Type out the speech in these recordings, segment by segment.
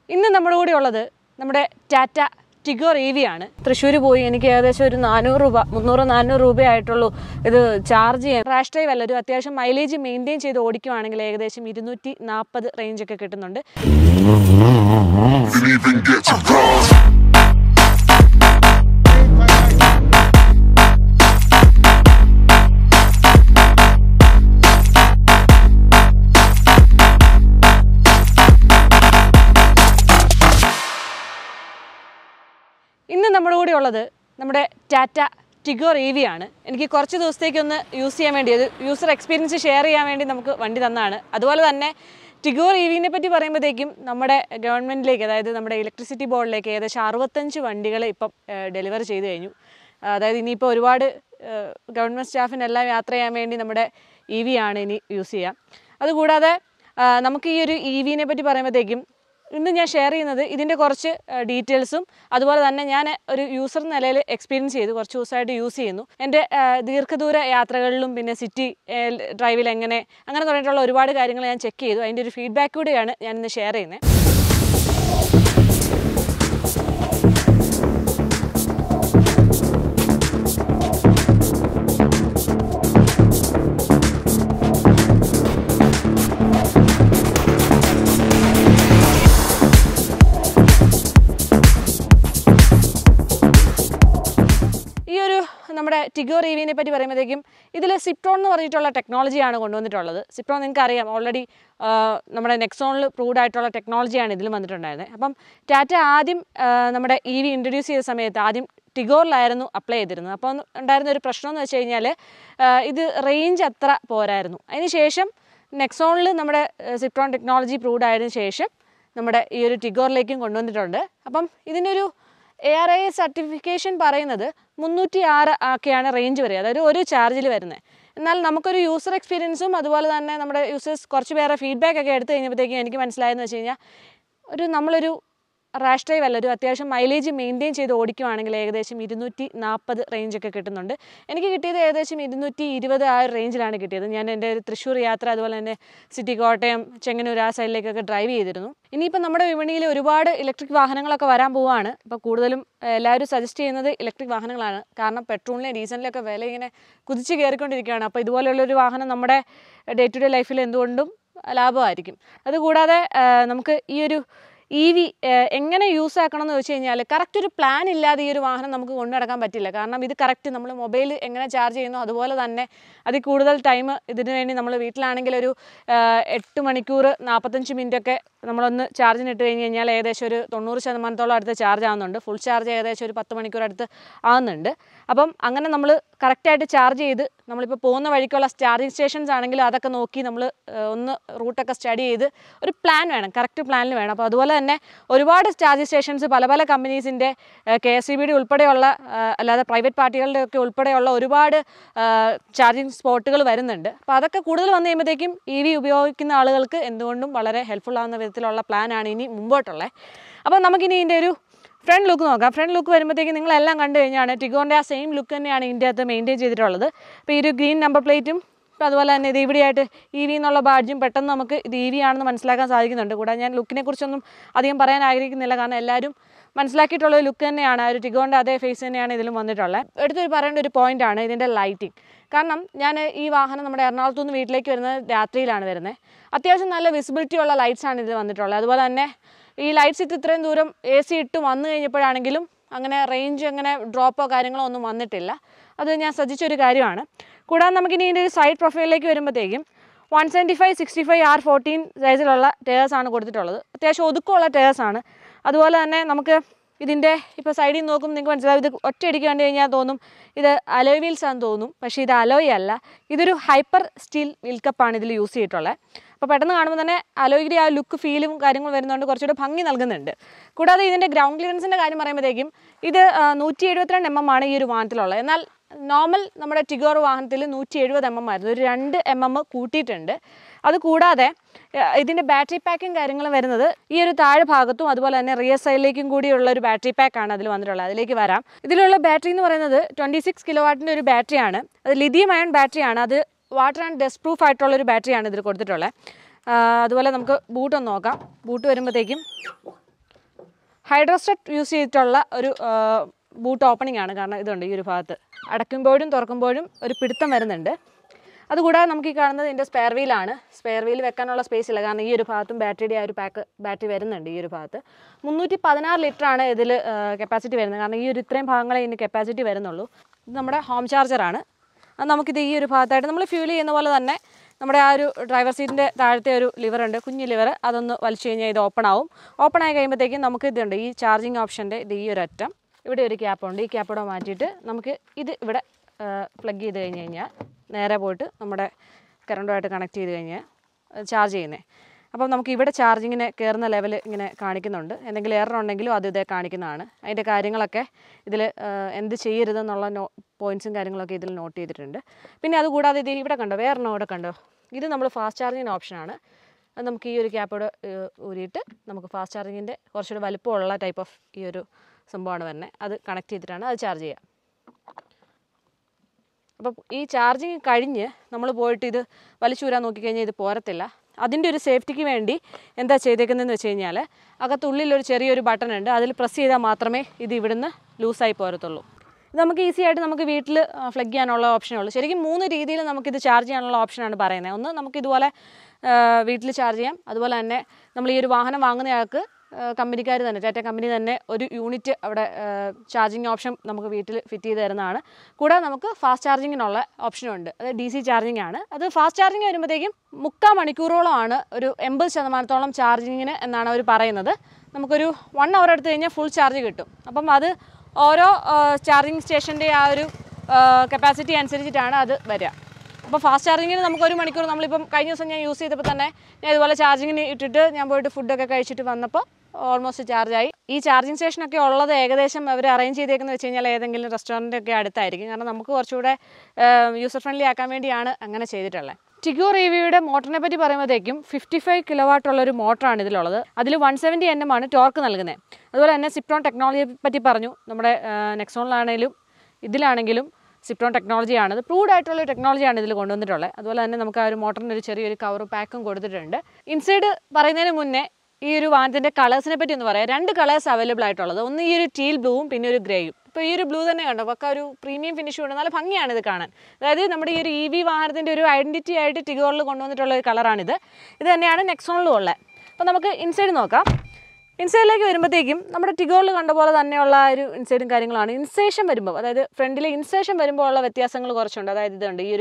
ഇന്ന് നമ്മുടെ കൂടെ ഉള്ളത് നമ്മുടെ ടാറ്റ ടിഗോർ ഇ വി ആണ് തൃശ്ശൂർ പോയി എനിക്ക് ഏകദേശം ഒരു നാനൂറ് രൂപ മുന്നൂറ് നാനൂറ് രൂപയായിട്ടുള്ളൂ ഇത് ചാർജ് ചെയ്യാൻ റാഷ് ഡ്രൈവ് അല്ല ഒരു അത്യാവശ്യം മൈലേജ് മെയിൻറ്റെയിൻ ചെയ്ത് ഓടിക്കുവാണെങ്കിൽ ഏകദേശം ഇരുന്നൂറ്റി നാൽപ്പത് റേഞ്ചൊക്കെ കിട്ടുന്നുണ്ട് Can even get to cross. ഇന്ന് നമ്മുടെ കൂടെ ഉള്ളത് നമ്മുടെ ടാറ്റ ടിഗോർ ഇ വി ആണ് എനിക്ക് കുറച്ച് ദിവസത്തേക്കൊന്ന് യൂസ് ചെയ്യാൻ വേണ്ടി ഒരു യൂസർ എക്സ്പീരിയൻസ് ഷെയർ ചെയ്യാൻ വേണ്ടി നമുക്ക് വണ്ടി തന്നതാണ് അതുപോലെ തന്നെ ടിഗോർ ഇ വിനെ പറ്റി പറയുമ്പോഴത്തേക്കും നമ്മുടെ ഗവൺമെൻറ്റിലേക്ക് അതായത് നമ്മുടെ ഇലക്ട്രിസിറ്റി ബോർഡിലേക്ക് ഏകദേശം അറുപത്തഞ്ച് വണ്ടികൾ ഇപ്പം ഡെലിവർ ചെയ്ത് കഴിഞ്ഞു അതായത് ഇനിയിപ്പോൾ ഒരുപാട് ഗവൺമെൻറ് സ്റ്റാഫിനെല്ലാം യാത്ര ചെയ്യാൻ വേണ്ടി നമ്മുടെ ഇ വി ആണ് ഇനി യൂസ് ചെയ്യുക അതുകൂടാതെ ആ, നമുക്ക് ഈ ഒരു ഇ വിനെ പറ്റി പറയുമ്പോഴത്തേക്കും ഇന്ന് ഞാൻ ഷെയർ ചെയ്യുന്നത് ഇതിൻ്റെ കുറച്ച് ഡീറ്റെയിൽസും അതുപോലെ തന്നെ ഞാൻ ഒരു യൂസർ നിലയിൽ എക്സ്പീരിയൻസ് ചെയ്തു കുറച്ച് ദിവസമായിട്ട് യൂസ് ചെയ്യുന്നു എൻ്റെ ആ, ദീർഘദൂര യാത്രകളിലും പിന്നെ സിറ്റി ഡ്രൈവിൽ എങ്ങനെ അങ്ങനെ തുടങ്ങിയിട്ടുള്ള ഒരുപാട് കാര്യങ്ങൾ ഞാൻ ചെക്ക് ചെയ്തു അതിൻ്റെ ഒരു ഫീഡ്ബാക്ക് കൂടെയാണ് ഞാൻ ഇന്ന് ഷെയർ ചെയ്യുന്നത് ഈ ഒരു നമ്മുടെ ടിഗോർ ഇ വിനെ പറ്റി പറയുമ്പോഴത്തേക്കും ഇതിൽ സിപ്ട്രോൺ എന്ന് പറഞ്ഞിട്ടുള്ള ടെക്നോളജിയാണ് കൊണ്ടുവന്നിട്ടുള്ളത് സിപ്ട്രോൺ നിങ്ങൾക്ക് അറിയാം ഓൾറെഡി നമ്മുടെ നെക്സോണിൽ പ്രൂവ്ഡ് ആയിട്ടുള്ള ടെക്നോളജിയാണ് ഇതിലും വന്നിട്ടുണ്ടായിരുന്നത് അപ്പം ടാറ്റ ആദ്യം ആ, നമ്മുടെ ഇ വി ഇൻട്രൊഡ്യൂസ് ചെയ്ത സമയത്ത് ആദ്യം ടിഗോറിലായിരുന്നു അപ്ലൈ ചെയ്തിരുന്നത് അപ്പോൾ ഉണ്ടായിരുന്ന ഒരു പ്രശ്നം എന്ന് വെച്ച് കഴിഞ്ഞാൽ ഇത് റേഞ്ച് അത്ര പോരായിരുന്നു അതിന് ശേഷം നെക്സോണിൽ നമ്മുടെ സിപ്ട്രോൺ ടെക്നോളജി പ്രൂവ്ഡ് ആയതിനു ശേഷം നമ്മുടെ ഈ ഒരു ടിഗോറിലേക്കും കൊണ്ടുവന്നിട്ടുണ്ട് അപ്പം ഇതിനൊരു എ ആർ ഐ സർട്ടിഫിക്കേഷൻ പറയുന്നത് മുന്നൂറ്റി ആറ് ഒക്കെയാണ് റേഞ്ച് വരിക അതായത് ഒരു ചാർജിൽ വരുന്നത് എന്നാൽ നമുക്കൊരു യൂസർ എക്സ്പീരിയൻസും അതുപോലെ തന്നെ നമ്മുടെ യൂസേഴ്സ് കുറച്ച് പേരെ ഫീഡ്ബാക്ക് ഒക്കെ എടുത്തു കഴിഞ്ഞപ്പോഴത്തേക്കും എനിക്ക് മനസ്സിലായെന്ന് വെച്ച് കഴിഞ്ഞാൽ ഒരു നമ്മളൊരു റാഷ് ഡ്രൈവ് അല്ല ഒരു അത്യാവശ്യം മൈലേജ് മെയിൻറ്റെയിൻ ചെയ്ത് ഓടിക്കുവാണെങ്കിൽ ഏകദേശം ഇരുന്നൂറ്റി നാൽപ്പത് റേഞ്ചൊക്കെ കിട്ടുന്നുണ്ട് എനിക്ക് കിട്ടിയത് ഏകദേശം ഇരുന്നൂറ്റി ഇരുപത് ആ ഒരു റേഞ്ചിലാണ് കിട്ടിയത് ഞാൻ എൻ്റെ ഒരു തൃശ്ശൂർ യാത്ര അതുപോലെ തന്നെ സിറ്റി കോട്ടയം ചെങ്ങന്നൂർ ആ സൈഡിലേക്കൊക്കെ ഡ്രൈവ് ചെയ്തിരുന്നു ഇനിയിപ്പോൾ നമ്മുടെ വിപണിയിൽ ഒരുപാട് ഇലക്ട്രിക് വാഹനങ്ങളൊക്കെ വരാൻ പോവുകയാണ് ഇപ്പോൾ കൂടുതലും ഏഹ്, എല്ലാവരും സജസ്റ്റ് ചെയ്യുന്നത് ഇലക്ട്രിക് വാഹനങ്ങളാണ് കാരണം പെട്രോളിനും ഡീസലിനൊക്കെ വില ഇങ്ങനെ കുതിച്ച് കയറിക്കൊണ്ടിരിക്കുകയാണ് അപ്പോൾ ഇതുപോലെയുള്ളൊരു വാഹനം നമ്മുടെ ഡേ ടു ഡേ ലൈഫിൽ എന്തുകൊണ്ടും ലാഭമായിരിക്കും അതുകൂടാതെ ഏഹ്, നമുക്ക് ഈ ഒരു ഇ വി എങ്ങനെ യൂസ് ആക്കണം എന്ന് വെച്ച് കഴിഞ്ഞാൽ കറക്റ്റ് ഒരു പ്ലാൻ ഇല്ലാതെ ഈ ഒരു വാഹനം നമുക്ക് കൊണ്ടു നടക്കാൻ പറ്റില്ല കാരണം ഇത് കറക്റ്റ് നമ്മൾ മൊബൈൽ എങ്ങനെ ചാർജ് ചെയ്യുന്നു അതുപോലെ തന്നെ അതിൽ കൂടുതൽ ടൈം ഇതിനു വേണ്ടി നമ്മൾ വീട്ടിലാണെങ്കിൽ ഒരു ആ, എട്ട് മണിക്കൂർ നാൽപ്പത്തഞ്ച് മിനിറ്റൊക്കെ നമ്മളൊന്ന് ചാർജിന് ഇട്ട് കഴിഞ്ഞ് കഴിഞ്ഞാൽ ഏകദേശം ഒരു തൊണ്ണൂറ് ശതമാനത്തോളം അടുത്ത് ചാർജ് ആവുന്നുണ്ട് ഫുൾ ചാർജ് ഏകദേശം ഒരു പത്ത് മണിക്കൂർ അടുത്ത് ആവുന്നുണ്ട് അപ്പം അങ്ങനെ നമ്മൾ കറക്റ്റായിട്ട് ചാർജ് ചെയ്ത് നമ്മളിപ്പോൾ പോകുന്ന വഴിക്കുള്ള ചാർജിങ് സ്റ്റേഷൻസ് ആണെങ്കിലും അതൊക്കെ നോക്കി നമ്മൾ ഒന്ന് റൂട്ടൊക്കെ സ്റ്റഡി ചെയ്ത് ഒരു പ്ലാൻ വേണം കറക്റ്റ് പ്ലാനിൽ വേണം അപ്പോൾ അതുപോലെ തന്നെ ഒരുപാട് ചാർജിങ് സ്റ്റേഷൻസ് പല പല കമ്പനീസിൻ്റെ K S C B D ഉൾപ്പെടെയുള്ള ആ, അല്ലാതെ പ്രൈവറ്റ് പാർട്ടികളുടെ ഒക്കെ ഉൾപ്പെടെയുള്ള ഒരുപാട് ചാർജിങ് സ്പോട്ടുകൾ വരുന്നുണ്ട് അപ്പോൾ അതൊക്കെ കൂടുതൽ വന്നു കഴിയുമ്പോഴത്തേക്കും ഇ വി ഉപയോഗിക്കുന്ന ആളുകൾക്ക് എന്തുകൊണ്ടും വളരെ ഹെൽപ്ഫുൾ ആവുന്ന വിധത്തിലുള്ള പ്ലാനാണ് ഇനി മുമ്പോട്ടുള്ളത് അപ്പോൾ നമുക്കിനി ഇതിൻ്റെ ഒരു ഫ്രണ്ട് ലുക്ക് നോക്കാം ഫ്രണ്ട് ലുക്ക് വരുമ്പോഴത്തേക്കും നിങ്ങളെല്ലാം കണ്ടു കഴിഞ്ഞാണ് ടിഗോറിൻ്റെ ആ സെയിം ലുക്ക് തന്നെയാണ് ഇതിൻ്റെ അകത്ത് മെയിൻറ്റെയിൻ ചെയ്തിട്ടുള്ളത് അപ്പോൾ ഈ ഒരു ഗ്രീൻ നമ്പർ പ്ലേറ്റും അപ്പോൾ അതുപോലെ തന്നെ ഇത് ഇവിടെയായിട്ട് ഇ വി എന്നുള്ള ബാഡ്ജും പെട്ടെന്ന് നമുക്ക് ഇത് ഇ വി ആണെന്ന് മനസ്സിലാക്കാൻ സാധിക്കുന്നുണ്ട് കൂടാതെ ഞാൻ ലുക്കിനെ കുറിച്ചൊന്നും അധികം പറയാൻ ആഗ്രഹിക്കുന്നില്ല കാരണം എല്ലാവരും മനസ്സിലാക്കിയിട്ടുള്ള ഒരു ലുക്ക് തന്നെയാണ് ആ ഒരു ടിഗോറിൻ്റെ അതേ ഫേസ് തന്നെയാണ് ഇതിലും വന്നിട്ടുള്ളത് എടുത്തൊരു പറയേണ്ട ഒരു പോയിൻ്റാണ് ഇതിൻ്റെ ലൈറ്റിംഗ് കാരണം ഞാൻ ഈ വാഹനം നമ്മുടെ എറണാകുളത്തു നിന്ന് വീട്ടിലേക്ക് വരുന്നത് രാത്രിയിലാണ് വരുന്നത് അത്യാവശ്യം നല്ല വിസിബിലിറ്റി ഉള്ള ലൈറ്റ്സ് ആണ് ഇതിൽ വന്നിട്ടുള്ളത് അതുപോലെ തന്നെ ഈ ലൈറ്റ്സ് ഇട്ട് ഇത്രയും ദൂരം എ സി ഇട്ട് വന്നു കഴിഞ്ഞപ്പോഴാണെങ്കിലും അങ്ങനെ റേഞ്ച് അങ്ങനെ ഡ്രോപ്പോ കാര്യങ്ങളോ ഒന്നും വന്നിട്ടില്ല അത് ഞാൻ ശ്രദ്ധിച്ചൊരു കാര്യമാണ് കൂടാതെ നമുക്കിനി ഇതിൻ്റെ ഒരു സൈഡ് പ്രൊഫൈലിലേക്ക് വരുമ്പോഴത്തേക്കും one seventy five sixty five R fourteen സൈസിലുള്ള ടയേഴ്സ് ആണ് കൊടുത്തിട്ടുള്ളത് അത്യാവശ്യം ഒതുക്കമുള്ള ടയേഴ്സ് ആണ് അതുപോലെ തന്നെ നമുക്ക് ഇതിൻ്റെ ഇപ്പോൾ സൈഡിൽ നിന്ന് നോക്കുമ്പോൾ നിങ്ങൾക്ക് മനസ്സിലാവും ഇത് ഒറ്റയടിക്ക് കണ്ടു കഴിഞ്ഞാൽ തോന്നും ഇത് അലോയ് വീൽസ് ആണെന്ന് തോന്നും പക്ഷേ ഇത് അലോയ് അല്ല ഇതൊരു ഹൈപ്പർ സ്റ്റീൽ വീൽ കപ്പാണ് ഇതിൽ യൂസ് ചെയ്തിട്ടുള്ളത് അപ്പോൾ പെട്ടെന്ന് കാണുമ്പോൾ തന്നെ അലോയിയുടെ ആ ലുക്ക് ഫീലും കാര്യങ്ങളും വരുന്നതുകൊണ്ട് കുറച്ചുകൂടെ ഭംഗി നൽകുന്നുണ്ട് കൂടാതെ ഇതിൻ്റെ ഗ്രൗണ്ട് ക്ലിയറൻസിൻ്റെ കാര്യം പറയുമ്പോഴത്തേക്കും ഇത് നൂറ്റി എഴുപത്തിരണ്ട് എം എം ആണ് ഈ ഒരു വാഹനത്തിലുള്ളത് എന്നാൽ നോർമൽ നമ്മുടെ ടിഗോർ വാഹനത്തിൽ നൂറ്റി എഴുപത് എം എം ആയിരുന്നു ഒരു രണ്ട് എം എം കൂട്ടിയിട്ടുണ്ട് അത് കൂടാതെ ഏഹ്, ഇതിൻ്റെ ബാറ്ററി പാക്കും കാര്യങ്ങളും വരുന്നത് ഈ ഒരു താഴെ ഭാഗത്തും അതുപോലെ തന്നെ റിയർ സൈഡിലേക്കും കൂടിയുള്ള ഒരു ബാറ്ററി പാക്കാണ് അതിൽ വന്നിട്ടുള്ളത് അതിലേക്ക് വരാം ഇതിലുള്ള ബാറ്ററി എന്ന് പറയുന്നത് ട്വൻറ്റി സിക്സ് കിലോ വാട്ടിൻ്റെ ഒരു ബാറ്ററിയാണ് അത് ലിഥിയം അയൺ ബാറ്ററിയാണ് അത് വാട്ടർ ആൻഡ് ഡസ്റ്റ് പ്രൂഫ് ആയിട്ടുള്ള ഒരു ബാറ്ററിയാണ് ഇതിൽ കൊടുത്തിട്ടുള്ളത് ആ, അതുപോലെ നമുക്ക് ബൂട്ട് ഒന്ന് നോക്കാം ബൂട്ട് വരുമ്പോഴത്തേക്കും ഹൈഡ്രോസ്റ്റെറ്റ് യൂസ് ചെയ്തിട്ടുള്ള ഒരു ബൂട്ട് ഓപ്പണിംഗ് ആണ് കാരണം ഇതുണ്ട് ഈ ഒരു ഭാഗത്ത് അടയ്ക്കുമ്പോഴും തുറക്കുമ്പോഴും ഒരു പിടുത്തം വരുന്നുണ്ട് അതുകൂടാതെ നമുക്ക് ഈ കാണുന്നത് ഇതിൻ്റെ സ്പെയർ വീലാണ് സ്പെയർ വീൽ വെക്കാനുള്ള സ്പേസ് ഇല്ല കാരണം ഈ ഒരു ഭാഗത്തും ബാറ്ററിയുടെ ആ ഒരു പാക്ക് ബാറ്ററി വരുന്നുണ്ട് ഈ ഒരു ഭാഗത്ത് മുന്നൂറ്റി പതിനാറ് ലിറ്ററാണ് ഇതിൽ കപ്പാസിറ്റി വരുന്നത് കാരണം ഈ ഒരു ഇത്രയും ഭാഗങ്ങളെ ഇതിന് കപ്പാസിറ്റി വരുന്നുള്ളൂ ഇത് നമ്മുടെ ഹോം ചാർജറാണ് അത് നമുക്കിത് ഈ ഒരു ഭാഗത്തായിട്ട് നമ്മൾ ഫ്യൂൽ ചെയ്യുന്ന പോലെ തന്നെ നമ്മുടെ ആ ഒരു ഡ്രൈവർ സീറ്റിൻ്റെ താഴത്തെ ഒരു ലിവർ ഉണ്ട് കുഞ്ഞു ലിവർ അതൊന്ന് വലിച്ചു കഴിഞ്ഞാൽ ഇത് ഓപ്പൺ ആവും ഓപ്പൺ ആയി കഴിയുമ്പോഴത്തേക്കും നമുക്ക് ഇതുണ്ട് ഈ ചാർജിങ് ഓപ്ഷൻ്റെ ഇത് ഈ ഒരു അറ്റം ഇവിടെ ഒരു ക്യാപ്പുണ്ട് ഈ ക്യാപ്പോടെ മാറ്റിയിട്ട് നമുക്ക് ഇത് ഇവിടെ പ്ലഗ് ചെയ്ത് കഴിഞ്ഞ് കഴിഞ്ഞാൽ നേരെ പോയിട്ട് നമ്മുടെ കറണ്ടുമായിട്ട് കണക്ട് ചെയ്ത് കഴിഞ്ഞാൽ ചാർജ് ചെയ്യുന്നത് അപ്പം നമുക്ക് ഇവിടെ ചാർജിങ്ങിന് കയറുന്ന ലെവൽ ഇങ്ങനെ കാണിക്കുന്നുണ്ട് എന്തെങ്കിലും എറർ ഉണ്ടെങ്കിലും അത് ഇതേ കാണിക്കുന്നതാണ് അതിൻ്റെ കാര്യങ്ങളൊക്കെ ഇതിൽ എന്ത് ചെയ്യരുതെന്നുള്ള നോ പോയിൻറ്റ്സും കാര്യങ്ങളൊക്കെ ഇതിൽ നോട്ട് ചെയ്തിട്ടുണ്ട് പിന്നെ അതുകൂടാതെ ഇത് ഇവിടെ കണ്ടോ വേറെ ഇവിടെ കണ്ടോ ഇത് നമ്മൾ ഫാസ്റ്റ് ചാർജിങ് ഓപ്ഷനാണ് അത് നമുക്ക് ഈ ഒരു ക്യാപ്പോട് ഊരിയിട്ട് നമുക്ക് ഫാസ്റ്റ് ചാർജിങ്ങിൻ്റെ കുറച്ചുകൂടി വലുപ്പമുള്ള ടൈപ്പ് ഓഫ് ഈ ഒരു സംഭവമാണ് വരുന്നത് അത് കണക്ട് ചെയ്തിട്ടാണ് അത് ചാർജ് ചെയ്യുക അപ്പം ഈ ചാർജിങ് കഴിഞ്ഞ് നമ്മൾ പോയിട്ട് ഇത് വലിച്ചൂരാൻ നോക്കിക്കഴിഞ്ഞാൽ ഇത് പോരത്തില്ല അതിൻ്റെ ഒരു സേഫ്റ്റിക്ക് വേണ്ടി എന്താ ചെയ്തേക്കുന്നതെന്ന് വെച്ച് കഴിഞ്ഞാൽ അകത്തുള്ളിൽ ഒരു ചെറിയൊരു ബട്ടൺ ഉണ്ട് അതിൽ പ്രസ് ചെയ്താൽ മാത്രമേ ഇത് ഇവിടുന്ന് ലൂസായി പോരത്തുള്ളൂ ഇത് നമുക്ക് ഈസി ആയിട്ട് നമുക്ക് വീട്ടിൽ ഫ്ലഗ് ചെയ്യാനുള്ള ഓപ്ഷനേ ഉള്ളൂ ശരിക്കും മൂന്ന് രീതിയിൽ നമുക്കിത് ചാർജ് ചെയ്യാനുള്ള ഓപ്ഷനാണ് പറയുന്നത് ഒന്ന് നമുക്ക് ഇതുപോലെ വീട്ടിൽ ചാർജ് ചെയ്യാം അതുപോലെ തന്നെ നമ്മൾ ഈ ഒരു വാഹനം വാങ്ങുന്നയാൾക്ക് കമ്പനിക്കാർ തന്നെ ടാറ്റ കമ്പനി തന്നെ ഒരു യൂണിറ്റ് അവിടെ ചാർജിങ് ഓപ്ഷൻ നമുക്ക് വീട്ടിൽ ഫിറ്റ് ചെയ്ത് തരുന്നതാണ് കൂടാതെ നമുക്ക് ഫാസ്റ്റ് ചാർജിങ്ങിനുള്ള ഓപ്ഷനും ഉണ്ട് അത് ഡി സി ചാർജിങ് ആണ് അത് ഫാസ്റ്റ് ചാർജിങ് വരുമ്പോഴത്തേക്കും മുക്കാൽ മണിക്കൂറോളമാണ് ഒരു എൺപത് ശതമാനത്തോളം ചാർജിങ്ങിന് എന്നാണ് അവർ പറയുന്നത് നമുക്കൊരു വൺ അവർ എടുത്തു കഴിഞ്ഞാൽ ഫുൾ ചാർജ് കിട്ടും അപ്പം അത് ഓരോ ചാർജിങ് സ്റ്റേഷൻ്റെ ആ ഒരു കപ്പാസിറ്റി അനുസരിച്ചിട്ടാണ് അത് വരിക അപ്പോൾ ഫാസ്റ്റ് ചാർജിങ്ങിന് നമുക്ക് ഒരു മണിക്കൂർ നമ്മളിപ്പം കഴിഞ്ഞ ദിവസം ഞാൻ യൂസ് ചെയ്തപ്പോൾ തന്നെ ഞാൻ ഇതുപോലെ ചാർജിങ്ങിന് ഇട്ടിട്ട് ഞാൻ പോയിട്ട് ഫുഡൊക്കെ കഴിച്ചിട്ട് വന്നപ്പോൾ ഓൾമോസ്റ്റ് ചാർജായി ഈ ചാർജിങ് സ്റ്റേഷനൊക്കെ ഉള്ളത് ഏകദേശം അവർ അറേഞ്ച് ചെയ്തേക്കുന്നത് വെച്ച് കഴിഞ്ഞാൽ ഏതെങ്കിലും റെസ്റ്റോറൻ്റ് ഒക്കെ അടുത്തായിരിക്കും കാരണം നമുക്ക് കുറച്ചുകൂടെ യൂസർ ഫ്രണ്ട്ലി ആക്കാൻ വേണ്ടിയാണ് അങ്ങനെ ചെയ്തിട്ടുള്ളത് ടിഗോ റിവിയുടെ മോട്ടറിനെ പറ്റി പറയുമ്പോഴത്തേക്കും ഫിഫ്റ്റി ഫൈവ് കിലോ വാട്ടുള്ള ഒരു മോട്ടറാണ് ഇതിലുള്ളത് അതിൽ വൺ സെവൻറ്റി എൻ എം ആണ് ടോർക്ക് നൽകുന്നത് അതുപോലെ തന്നെ സിപ്രോൺ ടെക്നോളജിയെ പറ്റി പറഞ്ഞു നമ്മുടെ നെക്സോണിലാണെങ്കിലും ഇതിലാണെങ്കിലും സിപ്രോൺ ടെക്നോളജിയാണ് ഇത് പ്രൂവ്ഡ് ആയിട്ടുള്ള ടെക്നോളജിയാണ് ഇതിൽ കൊണ്ടുവന്നിട്ടുള്ളത് അതുപോലെ തന്നെ നമുക്ക് ആ ഒരു മോട്ടറിന് ഒരു ചെറിയൊരു കവർ പാക്കും കൊടുത്തിട്ടുണ്ട് ഇൻസൈഡ് പറയുന്നതിന് മുന്നേ ഈ ഒരു വാഹനത്തിൻ്റെ കളേഴ്സിനെ പറ്റി ഒന്ന് പറയാം രണ്ട് കളേഴ്സ് അവൈലബിൾ ആയിട്ടുള്ളത് ഒന്ന് ഈ ഒരു ടീൽ ബ്ലൂവും പിന്നെ ഒരു ഗ്രേയും ഇപ്പോൾ ഈ ഒരു ബ്ലൂ തന്നെ കണ്ടോ പക്ക ഒരു പ്രീമിയം ഫിനിഷ് കൊണ്ട് നല്ല ഭംഗിയാണ് ഇത് കാണാൻ അതായത് നമ്മുടെ ഈ ഒരു ഇ വി വാഹനത്തിൻ്റെ ഒരു ഐഡൻറ്റിറ്റി ആയിട്ട് ടിഗോറിൽ കൊണ്ടുവന്നിട്ടുള്ള ഒരു കളറാണിത് ഇത് തന്നെയാണ് നെക്സോണിലും ഉള്ളത് അപ്പോൾ നമുക്ക് ഇൻസൈഡ് നോക്കാം ഇൻസൈഡിലേക്ക് വരുമ്പോഴത്തേക്കും നമ്മുടെ ടിഗോളിൽ കണ്ട പോലെ തന്നെയുള്ള ആ ഒരു ഇൻസൈഡും കാര്യങ്ങളാണ് ഇൻസേഷൻ വരുമ്പോൾ അതായത് ഫ്രണ്ടിലെ ഇൻസേഷൻ വരുമ്പോൾ ഉള്ള വ്യത്യാസങ്ങൾ കുറച്ചുണ്ട് അതായത് ഇതുണ്ട് ഈ ഒരു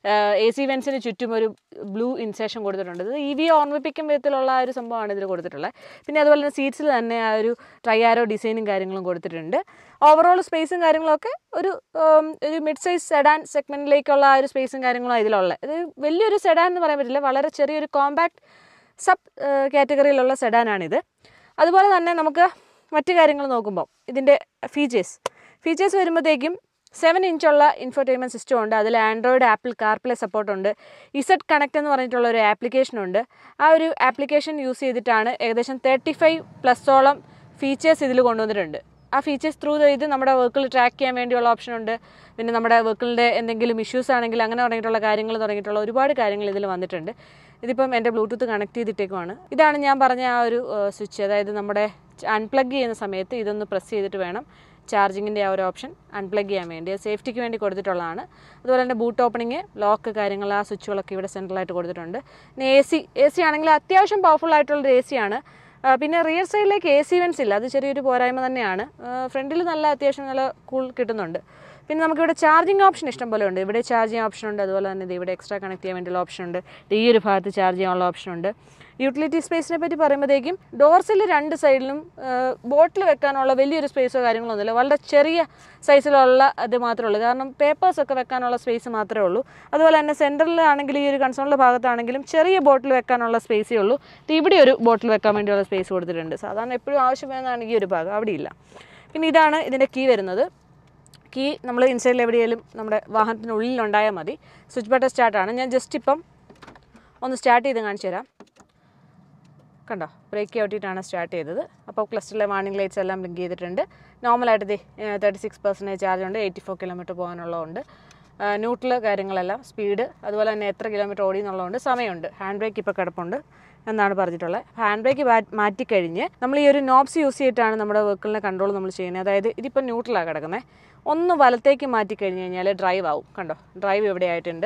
എ സി വെൻസിന് ചുറ്റും ഒരു ബ്ലൂ ഇൻസേഷൻ കൊടുത്തിട്ടുണ്ട് ഇത് ഇ വി ഓർമ്മിപ്പിക്കും വിധത്തിലുള്ള ആ ഒരു സംഭവമാണ് ഇതിൽ കൊടുത്തിട്ടുള്ളത് പിന്നെ അതുപോലെ തന്നെ സീറ്റ്സിൽ തന്നെ ആ ഒരു ട്രൈയാരോ ഡിസൈനും കാര്യങ്ങളും കൊടുത്തിട്ടുണ്ട് ഓവറോൾ സ്പേസും കാര്യങ്ങളൊക്കെ ഒരു ഒരു മിഡ് സൈസ് സെഡാൻ സെഗ്മെൻറ്റിലേക്കുള്ള ആ ഒരു സ്പേസും കാര്യങ്ങളും ഇതിലുള്ളത് ഇത് വലിയൊരു സെഡാൻ എന്ന് പറയാൻ പറ്റില്ല വളരെ ചെറിയൊരു കോമ്പാക്ട് സബ് കാറ്റഗറിയിലുള്ള സെഡാനാണിത് അതുപോലെ തന്നെ നമുക്ക് മറ്റു കാര്യങ്ങൾ നോക്കുമ്പോൾ ഇതിൻ്റെ ഫീച്ചേഴ്സ് ഫീച്ചേഴ്സ് വരുമ്പോഴത്തേക്കും സെവൻ ഇഞ്ചുള്ള ഇൻഫോർടൈൻമെൻറ്റ് സിസ്റ്റം ഉണ്ട് അതിൽ ആൻഡ്രോയിഡ് ആപ്പിൾ കാർപ്ലേ സപ്പോർട്ടുണ്ട് ഇസഡ് കണക്ട് എന്ന് പറഞ്ഞിട്ടുള്ള ഒരു ആപ്ലിക്കേഷൻ ഉണ്ട് ആ ഒരു ആപ്ലിക്കേഷൻ യൂസ് ചെയ്തിട്ടാണ് ഏകദേശം തേർട്ടി ഫൈവ് പ്ലസോളം ഫീച്ചേഴ്സ് ഇതിൽ കൊണ്ടുവന്നിട്ടുണ്ട് ആ ഫീച്ചേഴ്സ് ത്രൂ ഇത് നമ്മുടെ വെഹിക്കിൾ ട്രാക്ക് ചെയ്യാൻ വേണ്ടിയുള്ള ഓപ്ഷൻ ഉണ്ട് പിന്നെ നമ്മുടെ വെഹിക്കിളിൻ്റെ എന്തെങ്കിലും ഇഷ്യൂസ് ആണെങ്കിൽ അങ്ങനെ തുടങ്ങിയിട്ടുള്ള കാര്യങ്ങൾ തുടങ്ങിയിട്ടുള്ള ഒരുപാട് കാര്യങ്ങൾ ഇതിൽ വന്നിട്ടുണ്ട് ഇതിപ്പം എൻ്റെ ബ്ലൂടൂത്ത് കണക്ട് ചെയ്തിട്ടേക്കുമാണ് ഇതാണ് ഞാൻ പറഞ്ഞ ആ ഒരു സ്വിച്ച് അതായത് നമ്മുടെ അൺപ്ലഗ് ചെയ്യുന്ന സമയത്ത് ഇതൊന്ന് പ്രസ് ചെയ്തിട്ട് വേണം ചാർജിങ്ങിൻ്റെ ആ ഒരു ഓപ്ഷൻ അൺപ്ലഗ് ചെയ്യാൻ വേണ്ടി സേഫ്റ്റിക്ക് വേണ്ടി കൊടുത്തിട്ടുള്ളതാണ് അതുപോലെ തന്നെ ബൂട്ട് ഓപ്പണിങ് ലോക്ക് കാര്യങ്ങൾ ആ സ്വിച്ചുകളൊക്കെ ഇവിടെ സെൻട്രലായിട്ട് കൊടുത്തിട്ടുണ്ട് പിന്നെ എ സി എ സി ആണെങ്കിൽ അത്യാവശ്യം പവർഫുൾ ആയിട്ടുള്ളൊരു എ സി ആണ് പിന്നെ റിയർ സൈഡിലേക്ക് എ സി വെൻസ് ഇല്ല അത് ചെറിയൊരു പോരായ്മ തന്നെയാണ് ഫ്രണ്ടിൽ നല്ല അത്യാവശ്യം നല്ല കൂൾ കിട്ടുന്നുണ്ട് പിന്നെ നമുക്കിവിടെ ചാർജിങ് ഓപ്ഷൻ ഇഷ്ടം പോലെ ഉണ്ട് ഇവിടെ ചാർജിങ് ഓപ്ഷൻ ഉണ്ട് അതുപോലെ തന്നെ ഇത് ഇവിടെ എക്സ്ട്രാ കണക്ട് ചെയ്യാൻ വേണ്ടിയുള്ള ഓപ്ഷൻ ഉണ്ട് ഈ ഒരു ഭാഗത്ത് ചാർജ് ചെയ്യാനുള്ള ഓപ്ഷൻ ഉണ്ട് യൂട്ടിലിറ്റി സ്പേസിനെ പറ്റി പറയുമ്പോഴത്തേക്കും ഡോർസിൽ രണ്ട് സൈഡിലും ബോട്ടിൽ വെക്കാനുള്ള വലിയൊരു സ്പേസോ കാര്യങ്ങളോ ഒന്നുമില്ല വളരെ ചെറിയ സൈസിലുള്ള അത് മാത്രമേ ഉള്ളൂ കാരണം പേപ്പേഴ്സൊക്കെ വെക്കാനുള്ള സ്പേസ് മാത്രമേ ഉള്ളൂ അതുപോലെ തന്നെ സെൻറ്ററിലാണെങ്കിൽ ഈ ഒരു കൺസോളിൻ്റെ ഭാഗത്താണെങ്കിലും ചെറിയ ബോട്ടിൽ വെക്കാനുള്ള സ്പേസേ ഉള്ളൂ ഇവിടെ ഒരു ബോട്ടിൽ വെക്കാൻ വേണ്ടിയുള്ള സ്പേസ് കൊടുത്തിട്ടുണ്ട് സാധാരണ എപ്പോഴും ആവശ്യം വരുന്നതാണ് ഈ ഒരു ഭാഗം അവിടെ ഇല്ല പിന്നെ ഇതാണ് ഇതിൻ്റെ കീ വരുന്നത് കീ നമ്മൾ ഇൻസൈഡിൽ എവിടെയെങ്കിലും നമ്മുടെ വാഹനത്തിനുള്ളിൽ ഉണ്ടായാൽ മതി സ്വിച്ച് ബട്ടൺ സ്റ്റാർട്ടാണ് ഞാൻ ജസ്റ്റ് ഇപ്പം ഒന്ന് സ്റ്റാർട്ട് ചെയ്ത് കാണിച്ചു തരാം കണ്ടോ ബ്രേക്ക് ഔട്ടിയിട്ടാണ് സ്റ്റാർട്ട് ചെയ്തത് അപ്പോൾ ക്ലസ്റ്ററിലെ വാർണിംഗ് ലൈറ്റ്സ് എല്ലാം ബ്ലിങ്ക് ചെയ്തിട്ടുണ്ട് നോർമലായിട്ട് ഇത് തേർട്ടി സിക്സ് പെർസെൻറ്റേജ് ചാർജ് ഉണ്ട് എയ്റ്റി ഫോർ കിലോമീറ്റർ പോകാനുള്ളതുണ്ട് ന്യൂട്രൽ കാര്യങ്ങളെല്ലാം സ്പീഡ് അതുപോലെ തന്നെ എത്ര കിലോമീറ്റർ ഓടി എന്നുള്ളതുകൊണ്ട് സമയമുണ്ട് ഹാൻഡ് ബ്രേക്ക് ഇപ്പോൾ കിടപ്പുണ്ട് എന്നാണ് പറഞ്ഞിട്ടുള്ളത് ഹാൻഡ് ബ്രേക്ക് മാറ്റിക്കഴിഞ്ഞ് നമ്മൾ ഈ ഒരു നോബ്സ് യൂസ് ചെയ്തിട്ടാണ് നമ്മുടെ വെഹിക്കിളിനെ കൺട്രോൾ നമ്മൾ ചെയ്യുന്നത് അതായത് ഇതിപ്പോൾ ന്യൂട്രലാണ് കിടക്കുന്നത് ഒന്ന് വലത്തേക്ക് മാറ്റി കഴിഞ്ഞ് കഴിഞ്ഞാൽ ഡ്രൈവ് ആവും കണ്ടോ ഡ്രൈവ് ഇവിടെ ആയിട്ടുണ്ട്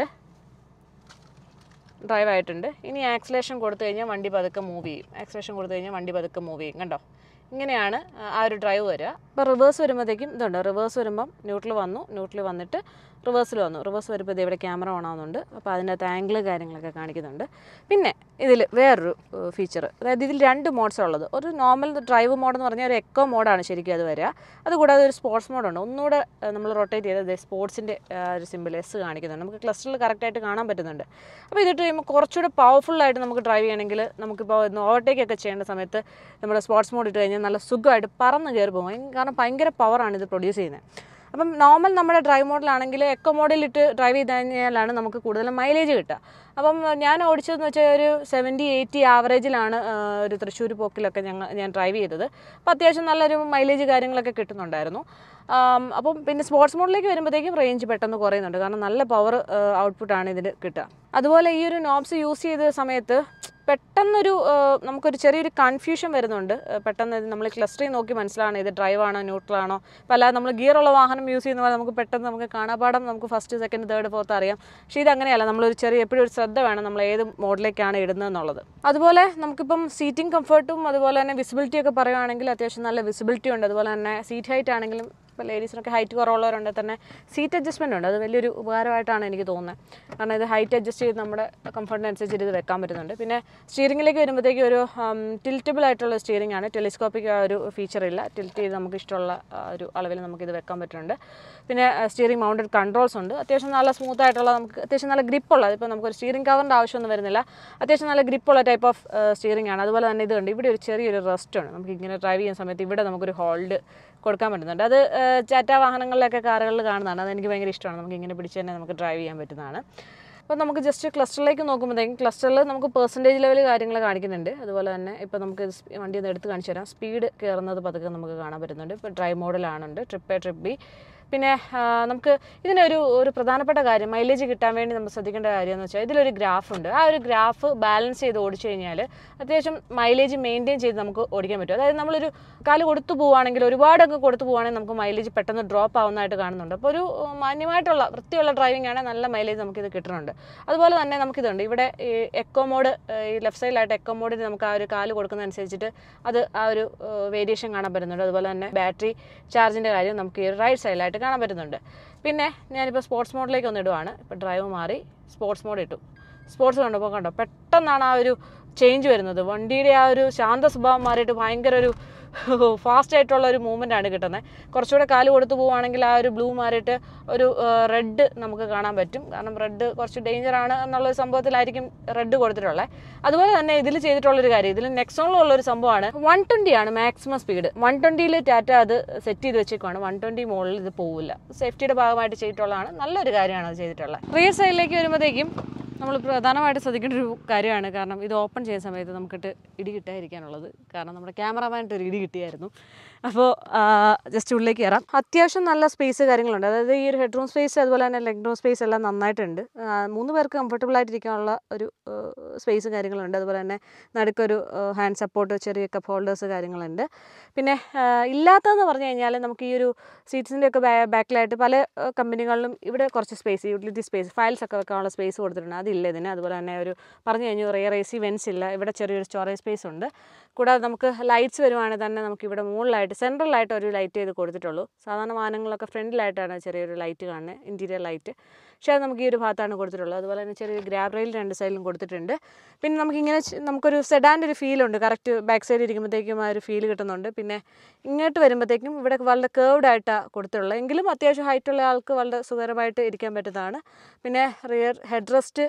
ഡ്രൈവ് ആയിട്ടുണ്ട് ഇനി ആക്സിലേഷൻ കൊടുത്തു കഴിഞ്ഞാൽ വണ്ടി പതുക്കെ മൂവ് ചെയ്യും ആക്സിലേഷൻ കൊടുത്തു കഴിഞ്ഞാൽ വണ്ടി പതുക്കെ മൂവ് ചെയ്യും കണ്ടോ ഇങ്ങനെയാണ് ആ ഒരു ഡ്രൈവ് വരിക ഇപ്പോൾ റിവേഴ്സ് വരുമ്പോഴത്തേക്കും ഇതുണ്ട് റിവേഴ്സ് വരുമ്പം ന്യൂട്രൽ വന്നു ന്യൂട്രൽ വന്നിട്ട് റിവേഴ്സിൽ വന്നു റിവേഴ്സ് വരുമ്പോൾ ഇത് ഇവിടെ ക്യാമറ ഓൺ ആവുന്നുണ്ട് അപ്പോൾ അതിൻ്റെ അകത്ത് ആംഗിൾ കാര്യങ്ങളൊക്കെ കാണിക്കുന്നുണ്ട് പിന്നെ ഇതിൽ വേറൊരു ഫീച്ചർ അതായത് ഇതിൽ രണ്ട് മോഡ്സ് ഉള്ളത് ഒരു നോർമൽ ഡ്രൈവ് മോഡ് എന്ന് പറഞ്ഞാൽ ഒരു എക്കോ മോഡാണ് ശരിക്കും അത് വരിക അതുകൂടാതെ ഒരു സ്പോർട്സ് മോഡുണ്ട് ഒന്നുകൂടെ നമ്മൾ റൊട്ടേറ്റ് ചെയ്ത് സ്പോർട്സിൻ്റെ ഒരു സിമ്പിൾ എസ് കാണിക്കുന്നുണ്ട് നമുക്ക് ക്ലസ്റ്ററിൽ കറക്റ്റായിട്ട് കാണാൻ പറ്റുന്നുണ്ട് അപ്പോൾ ഇതിട്ട് കഴിയുമ്പോൾ കുറച്ചുകൂടെ പവർഫുള്ളായിട്ട് നമുക്ക് ഡ്രൈവ് ചെയ്യണമെങ്കിൽ നമുക്കിപ്പോൾ ഒന്ന് ഓവർടേക്ക് ഒക്കെ ചെയ്യേണ്ട സമയത്ത് നമ്മുടെ സ്പോർട്സ് മോഡ് ഇട്ട് കഴിഞ്ഞാൽ നല്ല സുഖമായിട്ട് പറന്ന് കയറി പോകും ഭയ- കാരണം ഭയങ്കര പവറാണ് ഇത് പ്രൊഡ്യൂസ് ചെയ്യുന്നത് അപ്പം നോർമൽ നമ്മുടെ ഡ്രൈവ് മോഡിലാണെങ്കിൽ എക്കോ മോഡിലിട്ട് ഡ്രൈവ് ചെയ്ത് കഴിഞ്ഞാലാണ് നമുക്ക് കൂടുതലും മൈലേജ് കിട്ടുക അപ്പം ഞാൻ ഓടിച്ചതെന്ന് വെച്ചാൽ ഒരു സെവൻറ്റി എയ്റ്റി ആവറേജിലാണ് ഒരു തൃശ്ശൂർ പോക്കിലൊക്കെ ഞങ്ങൾ ഞാൻ ഡ്രൈവ് ചെയ്തത് അപ്പോൾ അത്യാവശ്യം നല്ലൊരു മൈലേജ് കാര്യങ്ങളൊക്കെ കിട്ടുന്നുണ്ടായിരുന്നു ആം, അപ്പം പിന്നെ സ്പോർട്സ് മോഡിലേക്ക് വരുമ്പോഴത്തേക്കും റേഞ്ച് പെട്ടെന്ന് കുറയുന്നുണ്ട് കാരണം നല്ല പവർ ഔട്ട്പുട്ടാണ് ഇതിന് കിട്ടുക അതുപോലെ ഈ ഒരു നോബ്സ് യൂസ് ചെയ്ത സമയത്ത് പെട്ടെന്നൊരു ആ, നമുക്കൊരു ചെറിയൊരു കൺഫ്യൂഷൻ വരുന്നുണ്ട് ആ, പെട്ടെന്ന് നമ്മൾ ക്ലസ്റ്ററിൽ നോക്കി മനസ്സിലാണ് ഇത് ഡ്രൈവ് ആണോ ന്യൂട്രൽ ആണോ അപ്പോൾ അല്ലാതെ നമ്മൾ ഗിയറുള്ള വാഹനം യൂസ് ചെയ്യുന്ന പോലെ നമുക്ക് പെട്ടെന്ന് നമുക്ക് കാണാപാഠം നമുക്ക് ഫസ്റ്റ് സെക്കൻഡ് തേർഡ് ഫോർത്ത് അറിയാം പക്ഷേ ഇത് അങ്ങനെയല്ല നമ്മളൊരു ചെറിയ എപ്പോഴും ഒരു ശ്രദ്ധ വേണം നമ്മൾ ഏത് മോഡിലേക്കാണ് ഇടുന്നതെന്നുള്ളത് അതുപോലെ നമുക്കിപ്പം സീറ്റിംഗ് കംഫർട്ടും അതുപോലെ തന്നെ വിസിബിലിറ്റി ഒക്കെ പറയുവാണെങ്കിൽ അത്യാവശ്യം നല്ല വിസിബിലിറ്റി ഉണ്ട് അതുപോലെ തന്നെ സീറ്റ് ഹൈറ്റ് ആണെങ്കിലും ഇപ്പോൾ ലേഡീസിനൊക്കെ ഹൈറ്റ് കുറവുള്ളവരുണ്ടെങ്കിൽ തന്നെ സീറ്റ് അഡ്ജസ്റ്റ്മെൻ്റ് ഉണ്ട് അത് വലിയൊരു ഉപകാരമായിട്ടാണ് എനിക്ക് തോന്നുന്നത് കാരണം ഇത് ഹൈറ്റ് അഡ്ജസ്റ്റ് ചെയ്ത് നമ്മുടെ കംഫർട്ടിനനുസരിച്ച് ഇത് വെക്കാൻ പറ്റുന്നുണ്ട് പിന്നെ സ്റ്റിയറിംഗിലേക്ക് വരുമ്പോഴത്തേക്കും ഒരു ടിൽറ്റബിൾ ആയിട്ടുള്ള സ്റ്റിയറിംഗ് ആണ് ടെലിസ്കോപ്പിക് ആ ഒരു ഫീച്ചർ ഇല്ല ടിൽറ്റ് ചെയ്ത് നമുക്ക് ഇഷ്ടമുള്ള ആ, ഒരു അളവിൽ നമുക്കിത് വെക്കാൻ പറ്റുന്നുണ്ട് പിന്നെ സ്റ്റിയറിംഗ് മൗണ്ടഡ് കൺട്രോൾസ് ഉണ്ട് അത്യാവശ്യം നല്ല സ്മൂത്ത് ആയിട്ടുള്ള നമുക്ക് അത്യാവശ്യം നല്ല ഗ്രിപ്പുള്ള ഇപ്പോൾ നമുക്കൊരു സ്റ്റിയറിംഗ് കവറിൻ്റെ ആവശ്യമൊന്നും വരുന്നില്ല അത്യാവശ്യം നല്ല ഗ്രിപ്പുള്ള ടൈപ്പ് ഓഫ് സ്റ്റിയറിംഗ് ആണ് അതുപോലെ തന്നെ ഇതുണ്ട് ഇവിടെ ഒരു ചെറിയൊരു റെസ്റ്റ് ഉണ്ട് നമുക്ക് ഇങ്ങനെ ഡ്രൈവ് ചെയ്യുന്ന സമയത്ത് ഇവിടെ നമുക്കൊരു ഹോൾഡ് കൊടുക്കാൻ പറ്റുന്നുണ്ട് അത് ഏഹ്, ടാറ്റ വാഹനങ്ങളിലൊക്കെ കാറുകളിൽ കാണുന്നതാണ് അതെനിക്ക് ഭയങ്കര ഇഷ്ടമാണ് നമുക്ക് ഇങ്ങനെ പിടിച്ച് തന്നെ നമുക്ക് ഡ്രൈവ് ചെയ്യാൻ പറ്റുന്നതാണ് അപ്പോൾ നമുക്ക് ജസ്റ്റ് ക്ലസ്റ്ററിലേക്ക് നോക്കുമ്പോഴത്തേക്കും ക്ലസ്റ്ററിൽ നമുക്ക് പെർസെൻറ്റേജ് ലെവൽ കാര്യങ്ങൾ കാണിക്കുന്നുണ്ട് അതുപോലെ തന്നെ ഇപ്പോൾ നമുക്ക് ഇത് സ്പീ- വണ്ടി ഒന്ന് എടുത്ത് കാണിച്ചു തരാം സ്പീഡ് കയറുന്നത് പതുക്കെ നമുക്ക് കാണാൻ പറ്റുന്നുണ്ട് ഇപ്പോൾ ഡ്രൈവ് മോഡലാണുണ്ട് ട്രിപ്പ് എ ട്രിപ്പ് ബി പിന്നെ ആ, നമുക്ക് ഇതിനൊരു ഒരു പ്രധാനപ്പെട്ട കാര്യം മൈലേജ് കിട്ടാൻ വേണ്ടി നമ്മൾ ശ്രദ്ധിക്കേണ്ട കാര്യം എന്ന് വെച്ചാൽ ഇതിലൊരു ഗ്രാഫ് ഉണ്ട് ആ ഒരു ഗ്രാഫ് ബാലൻസ് ചെയ്ത് ഓടിച്ചു കഴിഞ്ഞാൽ അത്യാവശ്യം മൈലേജ് മെയിൻറ്റെയിൻ ചെയ്ത് നമുക്ക് ഓടിക്കാൻ പറ്റും അതായത് നമ്മളൊരു കാല് കൊടുത്തു പോവുകയാണെങ്കിൽ ഒരുപാടൊക്കെ കൊടുത്തു പോവുകയാണെങ്കിൽ നമുക്ക് മൈലേജ് പെട്ടെന്ന് ഡ്രോപ്പ് ആവുന്നതായിട്ട് കാണുന്നുണ്ട് അപ്പോൾ ഒരു ഉം, മാന്യമായിട്ടുള്ള വൃത്തിയുള്ള ഡ്രൈവിംഗ് ആണെങ്കിൽ നല്ല മൈലേജ് നമുക്കിത് കിട്ടുന്നുണ്ട് അതുപോലെ തന്നെ നമുക്കിതുണ്ട് ഇവിടെ ഈ എക്കോ മോഡ് ഈ ലെഫ്റ്റ് സൈഡിലായിട്ട് എക്കോ മോഡിന് നമുക്ക് ആ ഒരു കാല് കൊടുക്കുന്നതനുസരിച്ചിട്ട് അത് ആ ഒരു വേരിയേഷൻ കാണാൻ പറ്റുന്നുണ്ട് അതുപോലെ തന്നെ ബാറ്ററി ചാർജിൻ്റെ കാര്യം നമുക്ക് ഈ റൈറ്റ് സൈഡിലായിട്ട് കാണാൻ പറ്റുന്നുണ്ട് പിന്നെ ഞാനിപ്പോൾ സ്പോർട്സ് മോഡിലേക്ക് ഒന്ന് ഇടുവാണ് ഇപ്പോൾ ഡ്രൈവ് മാറി സ്പോർട്സ് മോഡ് ഇട്ടു സ്പോർട്സ് കണ്ടപ്പോൾ കണ്ടോ പെട്ടെന്നാണ് ആ ഒരു ചേഞ്ച് വരുന്നത് വണ്ടിയുടെ ആ ഒരു ശാന്ത സ്വഭാവം മാറിയിട്ട് ഭയങ്കര ഒരു ഫാസ്റ്റ് ആയിട്ടുള്ള ഒരു മൂവ്മെൻ്റ് ആണ് കിട്ടുന്നത് കുറച്ചുകൂടെ കാല് കൊടുത്തു പോവുകയാണെങ്കിൽ ആ ഒരു ബ്ലൂ മാറിയിട്ട് ഒരു റെഡ് നമുക്ക് കാണാൻ പറ്റും കാരണം റെഡ് കുറച്ച് ഡേഞ്ചർ ആണ് എന്നുള്ള ഒരു സംഭവത്തിലായിരിക്കും റെഡ് കൊടുത്തിട്ടുള്ളത് അതുപോലെ തന്നെ ഇതിൽ ചെയ്തിട്ടുള്ളൊരു കാര്യം ഇതിൽ നെക്സോണിലുള്ള ഒരു സംഭവമാണ് വൺ ട്വൻറ്റി ആണ് മാക്സിമം സ്പീഡ് വൺ ട്വൻറ്റിയിൽ ടാറ്റ അത് സെറ്റ് ചെയ്ത് വെച്ചേക്കുവാണ് വൺ ട്വൻറ്റി മുകളിൽ ഇത് പോവില്ല സേഫ്റ്റിയുടെ ഭാഗമായിട്ട് ചെയ്തിട്ടുള്ളതാണ് നല്ലൊരു കാര്യമാണ് അത് ചെയ്തിട്ടുള്ളത് റിയർ സൈഡിലേക്ക് വരുമ്പോഴത്തേക്കും നമ്മൾ പ്രധാനമായിട്ട് ശ്രദ്ധിക്കേണ്ട ഒരു കാര്യമാണ് കാരണം ഇത് ഓപ്പൺ ചെയ്യുന്ന സമയത്ത് നമുക്കിട്ട് ഇടി കിട്ടാതിരിക്കാനുള്ളത് കാരണം നമ്മുടെ ക്യാമറമാനായിട്ട് ഒരു ഇടി കിട്ടിയായിരുന്നു അപ്പോൾ ജസ്റ്റ് ഉള്ളിലേക്ക് കയറാം അത്യാവശ്യം നല്ല സ്പേസ് കാര്യങ്ങളുണ്ട് അതായത് ഈ ഒരു ഹെഡ് റൂം സ്പേസ് അതുപോലെ തന്നെ ലെഗ് റൂം സ്പേസ് എല്ലാം നന്നായിട്ടുണ്ട് ആ, മൂന്ന് പേർക്ക് കംഫർട്ടബിൾ ആയിട്ടിരിക്കാനുള്ള ഒരു സ്പേസ് കാര്യങ്ങളുണ്ട് അതുപോലെ തന്നെ നടുക്കൊരു ഹാൻഡ് സപ്പോർട്ട് ചെറിയ കപ്പ് ഹോൾഡേഴ്സ് കാര്യങ്ങളുണ്ട് പിന്നെ ആ, ഇല്ലാത്തതെന്ന് പറഞ്ഞു കഴിഞ്ഞാൽ നമുക്ക് ഈ ഒരു സീറ്റ്സിൻ്റെ ഒക്കെ ബാക്കിലായിട്ട് പല ആ, കമ്പനികളിലും ഇവിടെ കുറച്ച് സ്പേസ് യൂട്ടിലിറ്റി സ്പേസ് ഫയൽസ് ഒക്കെ വെക്കാനുള്ള സ്പേസ് കൊടുത്തിട്ടുണ്ട് അതില്ല ഇതിന് അതുപോലെ തന്നെ ഒരു പറഞ്ഞു കഴിഞ്ഞു റിയർ എ സി വെൻസ് ഇല്ല ഇവിടെ ചെറിയൊരു സ്റ്റോറേജ് സ്പേസ് ഉണ്ട് കൂടാതെ നമുക്ക് ലൈറ്റ്സ് വരുവാണെങ്കിൽ തന്നെ നമുക്ക് ഇവിടെ മുകളിലായിട്ട് സെൻട്രലായിട്ട് ഒരു ലൈറ്റ് ചെയ്ത് കൊടുത്തിട്ടുള്ളൂ സാധാരണ വാഹനങ്ങളൊക്കെ ഫ്രണ്ടിലായിട്ടാണ് ചെറിയൊരു ലൈറ്റ് കാണുന്നത് ഇൻറ്റീരിയർ ലൈറ്റ് പക്ഷേ അത് നമുക്ക് ഈ ഒരു ഭാഗത്താണ് കൊടുത്തിട്ടുള്ളത് അതുപോലെ തന്നെ ചെറിയൊരു ഗ്രാബ് റെയിൽ രണ്ട് സൈഡിലും കൊടുത്തിട്ടുണ്ട് പിന്നെ നമുക്കിങ്ങനെ ചെ- നമുക്കൊരു സെഡാൻ്റെ ഒരു ഫീലുണ്ട് കറക്റ്റ് ബാക്ക് സൈഡിൽ ഇരിക്കുമ്പോഴത്തേക്കും ആ ഒരു ഫീൽ കിട്ടുന്നുണ്ട് പിന്നെ ഇങ്ങോട്ട് വരുമ്പോഴത്തേക്കും ഇവിടെ വളരെ കേർവ്ഡ് ആയിട്ടാണ് കൊടുത്തിട്ടുള്ളത് എങ്കിലും അത്യാവശ്യം ഹൈറ്റുള്ള ആൾക്ക് വളരെ സുഖകരമായിട്ട് ഇരിക്കാൻ പറ്റുന്നതാണ് പിന്നെ റിയർ ഹെഡ് റെസ്റ്റ്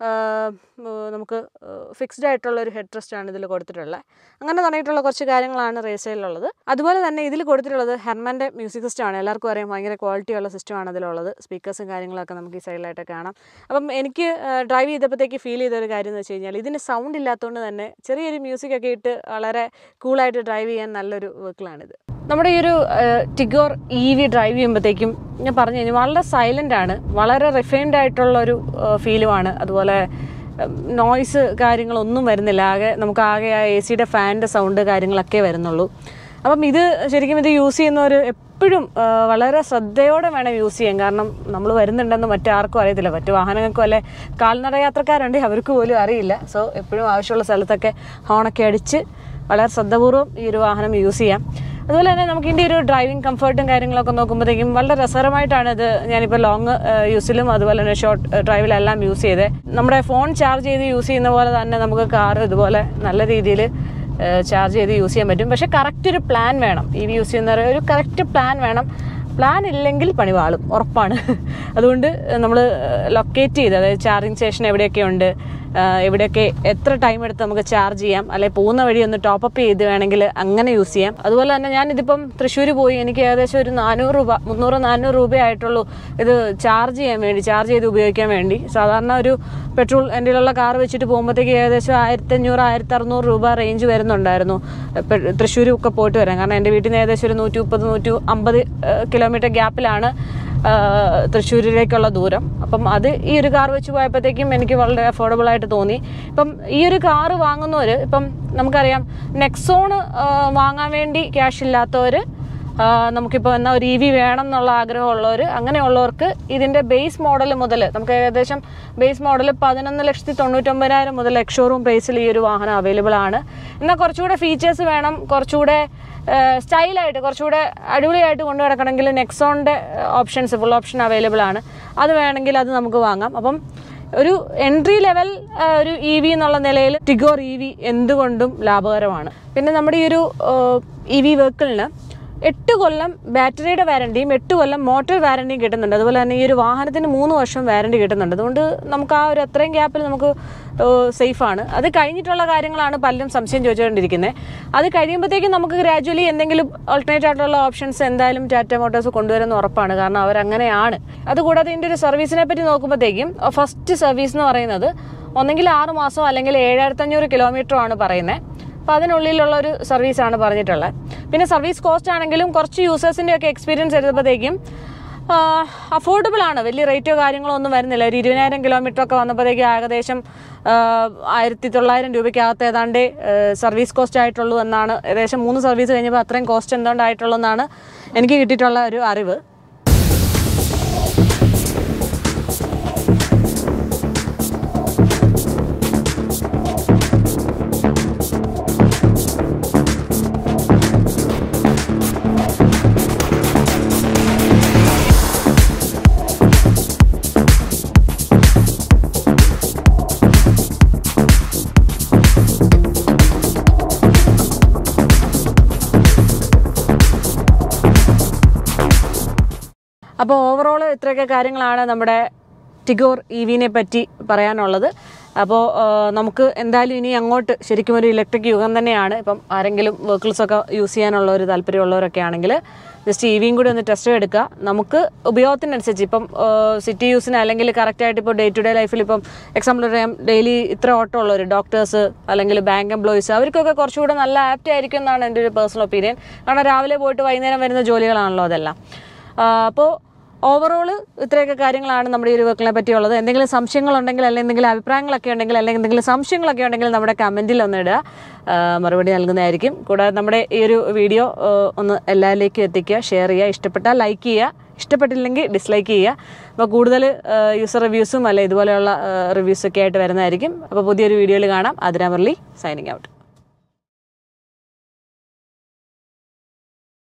നമുക്ക് ഫിക്സ്ഡ് ആയിട്ടുള്ള ഒരു ഹെഡ് റെസ്റ്റ് ആണ് ഇതിൽ കൊടുത്തിട്ടുള്ളത് അങ്ങനെ തുടങ്ങിയിട്ടുള്ള കുറച്ച് കാര്യങ്ങളാണ് റേസയിലുള്ളത് അതുപോലെ തന്നെ ഇതിൽ കൊടുത്തിട്ടുള്ളത് ഹെർമൻ്റെ മ്യൂസിക് സിസ്റ്റം ആണ് എല്ലാവർക്കും അറിയാം ഭയങ്കര ക്വാളിറ്റി ഉള്ള സിസ്റ്റമാണ് അതിലുള്ളത് സ്പീക്കേഴ്സും കാര്യങ്ങളൊക്കെ നമുക്ക് ഈ സൈഡിലായിട്ട് കാണാം അപ്പം എനിക്ക് ഡ്രൈവ് ചെയ്തപ്പോഴത്തേക്ക് ഫീൽ ചെയ്ത ഒരു കാര്യം എന്ന് വെച്ച് കഴിഞ്ഞാൽ ഇതിന് സൗണ്ട് ഇല്ലാത്തതുകൊണ്ട് തന്നെ ചെറിയൊരു മ്യൂസിക് ഒക്കെ ഇട്ട് വളരെ കൂളായിട്ട് ഡ്രൈവ് ചെയ്യാൻ നല്ലൊരു വെഹിക്കിളാണിത് നമ്മുടെ ഈ ഒരു ടിഗോർ ഇ വി ഡ്രൈവ് ചെയ്യുമ്പോഴത്തേക്കും ഞാൻ പറഞ്ഞു കഴിഞ്ഞാൽ വളരെ സൈലൻ്റ് ആണ് വളരെ റിഫൈൻഡ് ആയിട്ടുള്ള ഒരു ഫീലുമാണ് അതുപോലെ നോയ്സ് കാര്യങ്ങളൊന്നും വരുന്നില്ല ആകെ നമുക്ക് ആകെ ആ എ സിയുടെ ഫാനിൻ്റെ സൗണ്ട് കാര്യങ്ങളൊക്കെ വരുന്നുള്ളൂ അപ്പം ഇത് ശരിക്കും ഇത് യൂസ് ചെയ്യുന്നവർ എപ്പോഴും ആ, വളരെ ശ്രദ്ധയോടെ വേണം യൂസ് ചെയ്യാൻ കാരണം നമ്മൾ വരുന്നുണ്ടെന്ന് മറ്റാർക്കും അറിയത്തില്ല മറ്റു വാഹനങ്ങൾക്കും അല്ലെ കാൽനട യാത്രക്കാരുണ്ട് അവർക്ക് പോലും അറിയില്ല സോ എപ്പോഴും ആവശ്യമുള്ള സ്ഥലത്തൊക്കെ ഹോണൊക്കെ അടിച്ച് വളരെ ശ്രദ്ധപൂർവ്വം ഈ ഒരു വാഹനം യൂസ് ചെയ്യാം അതുപോലെ തന്നെ നമുക്ക് ഇതിൻ്റെ ഒരു ഡ്രൈവിംഗ് കംഫർട്ടും കാര്യങ്ങളൊക്കെ നോക്കുമ്പോഴത്തേക്കും വളരെ രസകരമായിട്ടാണ് ഇത് ഞാനിപ്പോൾ ലോങ് യൂസിലും അതുപോലെ തന്നെ ഷോർട്ട് ഡ്രൈവിലെല്ലാം യൂസ് ചെയ്തത് നമ്മുടെ ഫോൺ ചാർജ് ചെയ്ത് യൂസ് ചെയ്യുന്ന പോലെ തന്നെ നമുക്ക് കാർ ഇതുപോലെ നല്ല രീതിയിൽ ചാർജ് ചെയ്ത് യൂസ് ചെയ്യാൻ പറ്റും പക്ഷേ കറക്റ്റ് ഒരു പ്ലാൻ വേണം ഈ യൂസ് ചെയ്യുന്നവർ ഒരു കറക്റ്റ് പ്ലാൻ വേണം പ്ലാൻ ഇല്ലെങ്കിൽ പണി വാളും ഉറപ്പാണ് അതുകൊണ്ട് നമ്മൾ ലൊക്കേറ്റ് ചെയ്ത് അതായത് ചാർജിങ് സ്റ്റേഷൻ എവിടെയൊക്കെ ഉണ്ട് ആ, എവിടെയൊക്കെ എത്ര ടൈം എടുത്ത് നമുക്ക് ചാർജ് ചെയ്യാം അല്ലെങ്കിൽ പോകുന്ന വഴി ഒന്ന് ടോപ്പ് അപ്പ് ചെയ്ത് വേണമെങ്കിൽ അങ്ങനെ യൂസ് ചെയ്യാം അതുപോലെ തന്നെ ഞാനിതിപ്പം തൃശ്ശൂർ പോയി എനിക്ക് ഏകദേശം ഒരു നാനൂറ് രൂപ മുന്നൂറ് നാനൂറ് രൂപയായിട്ടുള്ളൂ ഇത് ചാർജ് ചെയ്യാൻ വേണ്ടി ചാർജ് ചെയ്ത് ഉപയോഗിക്കാൻ വേണ്ടി സാധാരണ ഒരു പെട്രോൾ എൻ്റെ ഉള്ള കാർ വെച്ചിട്ട് പോകുമ്പോഴത്തേക്ക് ഏകദേശം ആയിരത്തി അഞ്ഞൂറ് ആയിരത്തി അറുന്നൂറ് രൂപ റേഞ്ച് വരുന്നുണ്ടായിരുന്നു തൃശ്ശൂർ ഒക്കെ പോയിട്ട് വരാം കാരണം എൻ്റെ വീട്ടിൽ നിന്ന് ഏകദേശം ഒരു നൂറ്റി മുപ്പത് നൂറ്റി അമ്പത് കിലോമീറ്റർ ഗ്യാപ്പിലാണ് ആ, തൃശ്ശൂരിലേക്കുള്ള ദൂരം അപ്പം അത് ഈ ഒരു കാർ വെച്ച് പോയപ്പോഴത്തേക്കും എനിക്ക് വളരെ അഫോർഡബിൾ ആയിട്ട് തോന്നി ഇപ്പം ഈ ഒരു കാറ് വാങ്ങുന്നവർ ഇപ്പം നമുക്കറിയാം നെക്സോൺ വാങ്ങാൻ വേണ്ടി ക്യാഷ് ഇല്ലാത്തവർ നമുക്കിപ്പോൾ എന്നാൽ ഒരു ഇ വി വേണം എന്നുള്ള ആഗ്രഹമുള്ളവർ അങ്ങനെയുള്ളവർക്ക് ഇതിൻ്റെ ബേസ് മോഡൽ മുതൽ നമുക്ക് ഏകദേശം ബേസ് മോഡൽ പതിനൊന്ന് ലക്ഷത്തി തൊണ്ണൂറ്റൊമ്പതിനായിരം മുതൽ എക്സ്ഷോറൂം പ്രൈസിൽ ഈ ഒരു വാഹനം അവൈലബിൾ ആണ് എന്നാൽ കുറച്ചുകൂടെ ഫീച്ചേഴ്സ് വേണം കുറച്ചുകൂടെ സ്റ്റൈലായിട്ട് കുറച്ചുകൂടെ അടിപൊളിയായിട്ട് കൊണ്ടു നടക്കണമെങ്കിൽ നെക്സോണിൻ്റെ ഓപ്ഷൻസ് ഫുൾ ഓപ്ഷൻ അവൈലബിൾ ആണ് അത് വേണമെങ്കിൽ അത് നമുക്ക് വാങ്ങാം അപ്പം ഒരു എൻട്രി ലെവൽ ഒരു ഇ വി എന്നുള്ള നിലയിൽ ടിഗോർ ഇ വി എന്തുകൊണ്ടും ലാഭകരമാണ് പിന്നെ നമ്മുടെ ഈ ഒരു ഇ വി വെഹിക്കിളിന് എട്ട് കൊല്ലം ബാറ്ററിയുടെ വാരണ്ടിയും എട്ട് കൊല്ലം മോട്ടോർ വാരണ്ടിയും കിട്ടുന്നുണ്ട് അതുപോലെ തന്നെ ഈ ഒരു വാഹനത്തിന് മൂന്ന് വർഷം വാരണ്ടി കിട്ടുന്നുണ്ട് അതുകൊണ്ട് നമുക്ക് ആ ഒരു അത്രയും ഗ്യാപ്പിൽ നമുക്ക് സേഫാണ് അത് കഴിഞ്ഞിട്ടുള്ള കാര്യങ്ങളാണ് പലരും സംശയം ചോദിച്ചുകൊണ്ടിരിക്കുന്നത് അത് കഴിയുമ്പോഴത്തേക്കും നമുക്ക് ഗ്രാജുവലി എന്തെങ്കിലും ഓൾട്ടർനേറ്റ് ആയിട്ടുള്ള ഓപ്ഷൻസ് എന്തായാലും ടാറ്റ മോട്ടോഴ്സ് കൊണ്ടുവരുന്ന ഉറപ്പാണ് കാരണം അവരങ്ങനെയാണ് അതുകൂടാതെ ഇതിൻ്റെ ഒരു സർവീസിനെ പറ്റി നോക്കുമ്പോഴത്തേക്കും ഫസ്റ്റ് സർവീസ് എന്ന് പറയുന്നത് ഒന്നെങ്കിൽ ആറ് മാസം അല്ലെങ്കിൽ ഏഴായിരത്തഞ്ഞൂറ് കിലോമീറ്റർ ആണ് പറയുന്നത് അപ്പോൾ അതിനുള്ളിലുള്ള ഒരു സർവീസാണ് പറഞ്ഞിട്ടുള്ളത് പിന്നെ സർവീസ് കോസ്റ്റ് ആണെങ്കിലും കുറച്ച് യൂസേഴ്സിൻ്റെ ഒക്കെ എക്സ്പീരിയൻസ് എടുത്തപ്പോഴത്തേക്കും അഫോർഡബിൾ ആണ് വലിയ റേറ്റോ കാര്യങ്ങളോ ഒന്നും വരുന്നില്ല ഒരു ഇരുപതിനായിരം കിലോമീറ്റർ ഒക്കെ വന്നപ്പോഴത്തേക്ക് ഏകദേശം ആയിരത്തി തൊള്ളായിരം രൂപയ്ക്കകത്ത് ഏതാണ്ട് സർവീസ് കോസ്റ്റ് ആയിട്ടുള്ളൂ എന്നാണ് ഏകദേശം മൂന്ന് സർവീസ് കഴിഞ്ഞപ്പോൾ അത്രയും കോസ്റ്റ് എന്തുകൊണ്ട് ആയിട്ടുള്ളൂ എന്നാണ് എനിക്ക് കിട്ടിയിട്ടുള്ള ഒരു അറിവ് അപ്പോൾ ഓവറോൾ ഇത്രയൊക്കെ കാര്യങ്ങളാണ് നമ്മുടെ ടിഗോർ ഇ വിനെ പറ്റി പറയാനുള്ളത് അപ്പോൾ നമുക്ക് എന്തായാലും ഇനി അങ്ങോട്ട് ശരിക്കും ഒരു ഇലക്ട്രിക് യുഗം തന്നെയാണ് ഇപ്പം ആരെങ്കിലും വെഹിക്കിൾസൊക്കെ യൂസ് ചെയ്യാനുള്ള ഒരു താല്പര്യമുള്ളവരൊക്കെ ആണെങ്കിൽ ജസ്റ്റ് ഇ വിയും കൂടി ഒന്ന് ടെസ്റ്റ് എടുക്കുക നമുക്ക് ഉപയോഗത്തിനനുസരിച്ച് ഇപ്പം സിറ്റി യൂസിന് അല്ലെങ്കിൽ കറക്റ്റായിട്ട് ഇപ്പോൾ ഡേ ടു ഡേ ലൈഫിൽ ഇപ്പം എക്സാമ്പിൾ പറയാം ഡെയിലി ഇത്ര ഓട്ടം ഉള്ളവർ ഡോക്ടേഴ്സ് അല്ലെങ്കിൽ ബാങ്ക് എംപ്ലോയീസ് അവർക്കൊക്കെ കുറച്ചുകൂടെ നല്ല ആപ്റ്റ് ആയിരിക്കും എന്നാണ് എൻ്റെ ഒരു പേഴ്സണൽ ഒപ്പീനിയൻ കാരണം രാവിലെ പോയിട്ട് വൈകുന്നേരം വരുന്ന ജോലികളാണല്ലോ അതെല്ലാം അപ്പോൾ ഓവറോൾ ഇത്രയൊക്കെ കാര്യങ്ങളാണ് നമ്മുടെ ഈ ഒരു വെക്കിനെ പറ്റിയുള്ളത് എന്തെങ്കിലും സംശയങ്ങളുണ്ടെങ്കിൽ അല്ലെങ്കിൽ എന്തെങ്കിലും അഭിപ്രായങ്ങളൊക്കെ ഉണ്ടെങ്കിൽ അല്ലെങ്കിൽ എന്തെങ്കിലും സംശയങ്ങളൊക്കെ ഉണ്ടെങ്കിൽ നമ്മുടെ കമൻറ്റിൽ ഒന്ന് ഇടുക ആ, മറുപടി നൽകുന്നതായിരിക്കും കൂടാതെ നമ്മുടെ ഈ ഒരു വീഡിയോ ആ, ഒന്ന് എല്ലാവരിലേക്കും എത്തിക്കുക ഷെയർ ചെയ്യുക ഇഷ്ടപ്പെട്ടാൽ ലൈക്ക് ചെയ്യുക ഇഷ്ടപ്പെട്ടില്ലെങ്കിൽ ഡിസ്ലൈക്ക് ചെയ്യുക അപ്പോൾ കൂടുതൽ യൂസർ റിവ്യൂസും അല്ലെ ഇതുപോലെയുള്ള റിവ്യൂസൊക്കെ ആയിട്ട് വരുന്നതായിരിക്കും അപ്പോൾ പുതിയൊരു വീഡിയോയിൽ കാണാം അതിരാ മുരളി സൈനിങ് ഔട്ട്